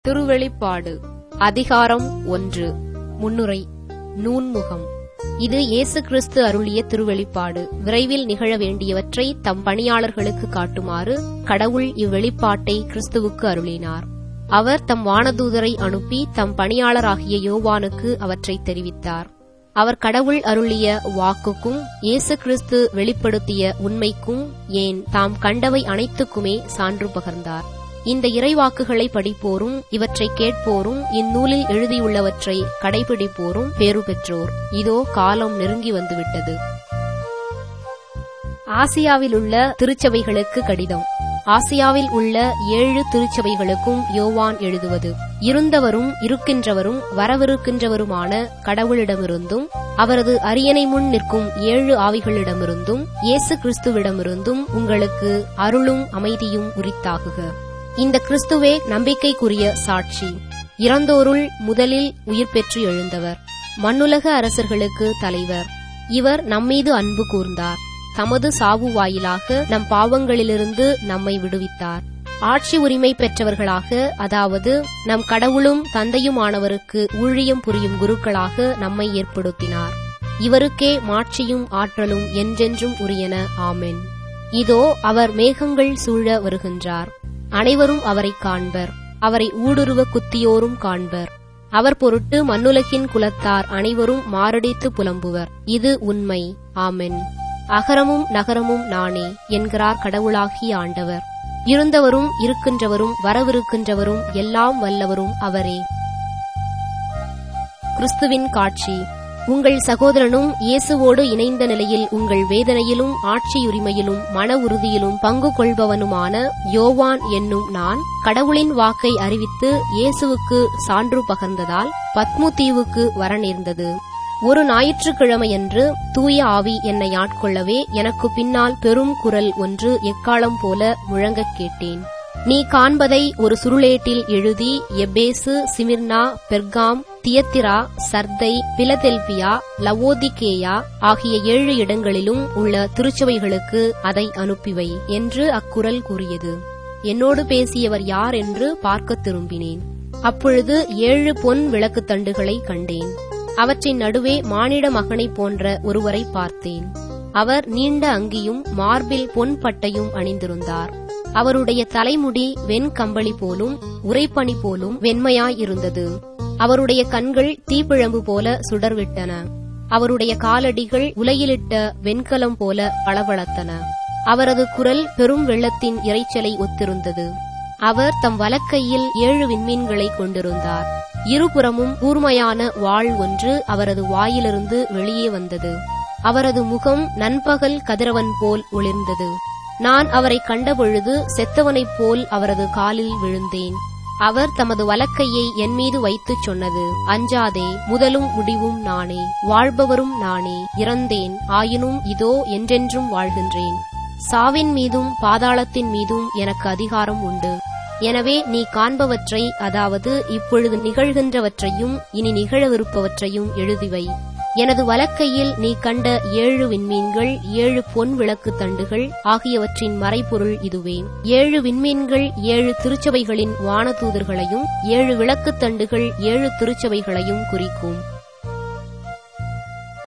திருவெளிப்பாடு அதிகாரம் ஒன்று முன்னுரை நூன்முகம் இது இயேசு கிறிஸ்து அருளிய திருவெளிப்பாடு விரைவில் நிகழ வேண்டியவற்றை தம் பணியாளர்களுக்கு காட்டுமாறு கடவுள் இவ்வெளிப்பாட்டை கிறிஸ்துவுக்கு அருளினார் அவர் தம் வானதூதரை அனுப்பி தம் பணியாளராகிய யோவானுக்கு அவற்றை தெரிவித்தார் அவர் கடவுள் அருளிய வாக்குக்கும் இயேசு கிறிஸ்து வெளிப்படுத்திய உண்மைக்கும் ஏன் தாம் கண்டவை அனைத்துக்குமே சான்று பகர்ந்தார் இந்த இறைவாக்குகளை படிப்போரும் இவற்றை கேட்போரும் இந்நூலில் எழுதியுள்ளவற்றை கடைபிடிப்போரும் பேறு பெற்றோர் இதோ காலம் நெருங்கி வந்துவிட்டது ஆசியாவில் உள்ள திருச்சபைகளுக்கு கடிதம் ஆசியாவில் உள்ள ஏழு திருச்சபைகளுக்கும் யோவான் எழுதுவது இருந்தவரும் இருக்கின்றவரும் வரவிருக்கின்றவருமான கடவுளிடமிருந்தும் அவரது அரியணை முன் நிற்கும் ஏழு ஆவிகளிடமிருந்தும் இயேசு கிறிஸ்துவிடமிருந்தும் உங்களுக்கு அருளும் அமைதியும் உரித்தாகுக இந்த கிறிஸ்துவே நம்பிக்கைக்குரிய சாட்சி இறந்தோருள் முதலில் உயிர் பெற்று எழுந்தவர் மண்ணுலக அரசர்களுக்கு தலைவர் இவர் நம்மீது அன்பு கூர்ந்தார் தமது சாவு வாயிலாக நம் பாவங்களிலிருந்து நம்மை விடுவித்தார் ஆட்சி உரிமை பெற்றவர்களாக அதாவது நம் கடவுளும் தந்தையுமானவருக்கு ஊழியம் புரியும் குருக்களாக நம்மை ஏற்படுத்தினார் இவருக்கே மாட்சியும் ஆற்றலும் என்றென்றும் உரியன ஆமென் இதோ அவர் மேகங்கள் சூழ வருகின்றார் அனைவரும் அவரை காண்பர் அவரை ஊடுருவ குத்தியோரும் காண்பர் அவர் பொருட்டு மண்ணுலகின் குலத்தார் அனைவரும் மாரடித்து புலம்புவர் இது உண்மை ஆமென் அகரமும் நகரமும் நானே என்கிறார் கடவுளாகிய ஆண்டவர் இருந்தவரும் இருக்கின்றவரும் வரவிருக்கின்றவரும் எல்லாம் வல்லவரும் அவரே கிறிஸ்துவின் காட்சி உங்கள் சகோதரனும் இயேசுவோடு இணைந்த நிலையில் உங்கள் வேதனையிலும் ஆட்சியுரிமையிலும் மன உறுதியிலும் பங்கு கொள்பவனுமான யோவான் என்னும் நான் கடவுளின் வாக்கை அறிவித்து இயேசுவுக்கு சான்று பகர்ந்ததால் பத்மு தீவுக்கு வர நேர்ந்தது ஒரு ஞாயிற்றுக்கிழமையன்று தூய ஆவி என்னை ஆட்கொள்ளவே எனக்கு பின்னால் பெரும் குரல் ஒன்று எக்காலம் போல முழங்கக் கேட்டேன் நீ காண்பதை ஒரு சுருளேட்டில் எழுதி Ephesus Smyrna Pergamum Thyatira Sardis Philadelphia Laodicea ஆகிய ஏழு இடங்களிலும் உள்ள திருச்சபைகளுக்கு அதை அனுப்பிவை என்று அக்குரல் கூறியது என்னோடு பேசியவர் யார் என்று பார்க்க திரும்பினேன் அப்பொழுது ஏழு பொன் விளக்கு தண்டுகளை கண்டேன் அவற்றின் நடுவே மானிட மகனை போன்ற ஒருவரை பார்த்தேன் அவர் நீண்ட அங்கியும் மார்பில் பொன் பட்டையும் அணிந்திருந்தார் அவருடைய தலைமுடி வெண்கம்பளி போலும் உரைப்பனி போலும் வெண்மையாயிருந்தது அவருடைய கண்கள் தீப்பிழம்பு போல சுடர்விட்டன அவருடைய காலடிகள் உலையிலிட்ட வெண்கலம் போல பளபளத்தன அவரது குரல் பெரும் வெள்ளத்தின் இறைச்சலை ஒத்திருந்தது அவர் தம் வலக்கையில் ஏழு விண்மீன்களை கொண்டிருந்தார் இருபுறமும் கூர்மையான வாள் ஒன்று அவரது வாயிலிருந்து வெளியே வந்தது அவரது முகம் நண்பகல் கதிரவன் போல் ஒளிர்ந்தது நான் அவரை கண்டபொழுது செத்தவனைப் போல் அவரது காலில் விழுந்தேன் அவர் தமது வலக்கையை என் மீது வைத்துச் சொன்னது அஞ்சாதே முதலும் முடிவும் நானே வாழ்பவரும் நானே இறந்தேன் ஆயினும் இதோ என்றென்றும் வாழ்கின்றேன் சாவின் மீதும் பாதாளத்தின் மீதும் எனக்கு அதிகாரம் உண்டு எனவே நீ காண்பவற்றை அதாவது இப்பொழுது நிகழ்கின்றவற்றையும் இனி நிகழவிருப்பவற்றையும் எழுதிவை எனது வலக்கையில் நீ கண்ட ஏழு விண்மீன்கள் ஏழு பொன் விளக்கு தண்டுகள் ஆகியவற்றின் மறைபொருள் இதுவே ஏழு விண்மீன்கள் ஏழு திருச்சபைகளின் வானதூதர்களையும் ஏழு விளக்கு தண்டுகள் ஏழு திருச்சபைகளையும் குறிக்கும்